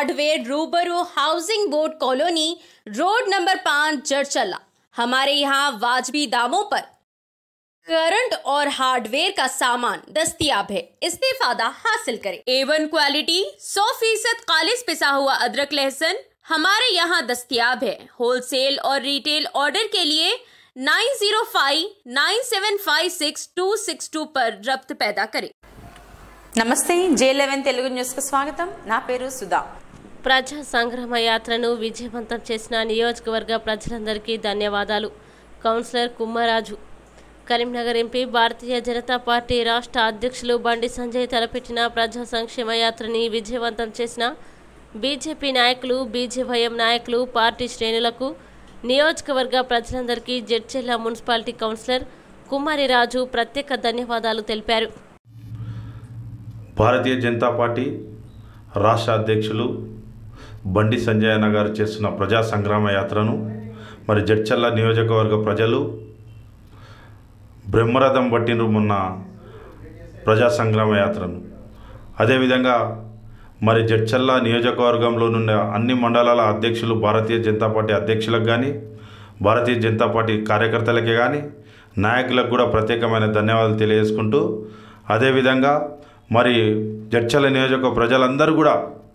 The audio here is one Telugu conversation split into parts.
हार्डवेयर रूबरू housing board colony road number पाँच जड़चल्ला हमारे यहाँ वाजबी दामों पर करंट और हार्डवेयर का सामान दस्तियाब है इस्तेफादा हासिल करें एवन क्वालिटी 100 फीसद खालिश पिसा हुआ अदरक लहसुन हमारे यहाँ दस्तियाब है होलसेल और रिटेल ऑर्डर के लिए nine zero five nine seven five six two six two पर रब्त पैदा करें నమస్తే జే లెవెన్ తెలుగు న్యూస్కు స్వాగతం నా పేరు సుధా ప్రజా సంగ్రమ యాత్రను విజయవంతం చేసిన నియోజకవర్గ ప్రజలందరికీ ధన్యవాదాలు కౌన్సిలర్ కుమ్మరాజు కరీంనగర్ ఎంపీ భారతీయ జనతా పార్టీ రాష్ట్ర అధ్యక్షులు బండి సంజయ్ తలపెట్టిన ప్రజా సంక్షేమ యాత్రని విజయవంతం చేసిన బీజేపీ నాయకులు బీజేవైఎం నాయకులు పార్టీ శ్రేణులకు నియోజకవర్గ ప్రజలందరికీ జడ్చెల్ల మున్సిపాలిటీ కౌన్సిలర్ కుమారి రాజు ప్రత్యేక ధన్యవాదాలు తెలిపారు భారతీయ జనతా పార్టీ రాష్ట్ర అధ్యక్షులు బండి సంజయ్ అన్న గారు చేస్తున్న ప్రజా సంగ్రామ యాత్రను మరి జడ్చల్ల నియోజకవర్గ ప్రజలు బ్రహ్మరథం పట్టినరు మొన్న ప్రజా సంగ్రామ యాత్రను అదేవిధంగా మరి జడ్చల్ల నియోజకవర్గంలో నుండి అన్ని మండలాల అధ్యక్షులు భారతీయ జనతా పార్టీ అధ్యక్షులకు కానీ భారతీయ జనతా పార్టీ కార్యకర్తలకే కానీ నాయకులకు కూడా ప్రత్యేకమైన ధన్యవాదాలు తెలియజేసుకుంటూ అదేవిధంగా మరి జడ్చల్ల నియోజక ప్రజలందరూ కూడా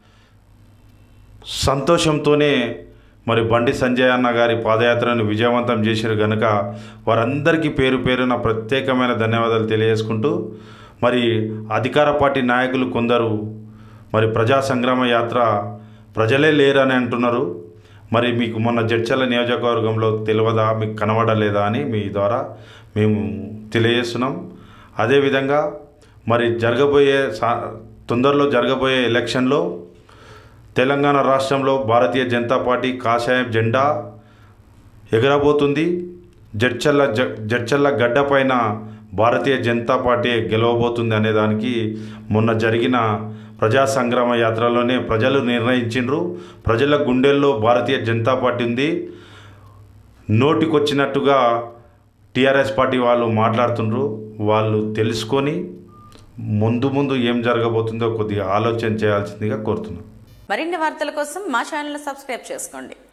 సంతోషంతోనే మరి బండి సంజయ్ అన్న గారి పాదయాత్రను విజయవంతం చేశారు కనుక వారందరికీ పేరు పేరున ప్రత్యేకమైన ధన్యవాదాలు తెలియజేసుకుంటూ మరి అధికార పార్టీ నాయకులు కొందరు మరి ప్రజా సంగ్రామ యాత్ర ప్రజలే లేరని అంటున్నారు మరి మీకు మొన్న జడ్చల్ల నియోజకవర్గంలో తెలియదా మీకు కనబడలేదా అని మీ ద్వారా మేము తెలియజేస్తున్నాం అదేవిధంగా మరి జరగబోయే సా తొందరలో జరగబోయే ఎలక్షన్లో తెలంగాణ రాష్ట్రంలో భారతీయ జనతా పార్టీ కాషాయం జెండా ఎగరబోతుంది జడ్చల్ల జ జడ్చల్ల గడ్డ పైన భారతీయ జనతా పార్టీ గెలవబోతుంది అనే దానికి మొన్న జరిగిన ప్రజా సంగ్రామ యాత్రలోనే ప్రజలు నిర్ణయించిండ్రు ప్రజల గుండెల్లో భారతీయ జనతా పార్టీ ఉంది నోటికొచ్చినట్టుగా టీఆర్ఎస్ పార్టీ వాళ్ళు మాట్లాడుతుండ్రు వాళ్ళు తెలుసుకొని ముందు ముందు ఏం జరగబోతుందో కొద్దిగా ఆలోచన చేయాల్సిందిగా కోరుతున్నాను మరిన్ని వార్తల కోసం మా ఛానల్ సబ్స్క్రైబ్ చేసుకోండి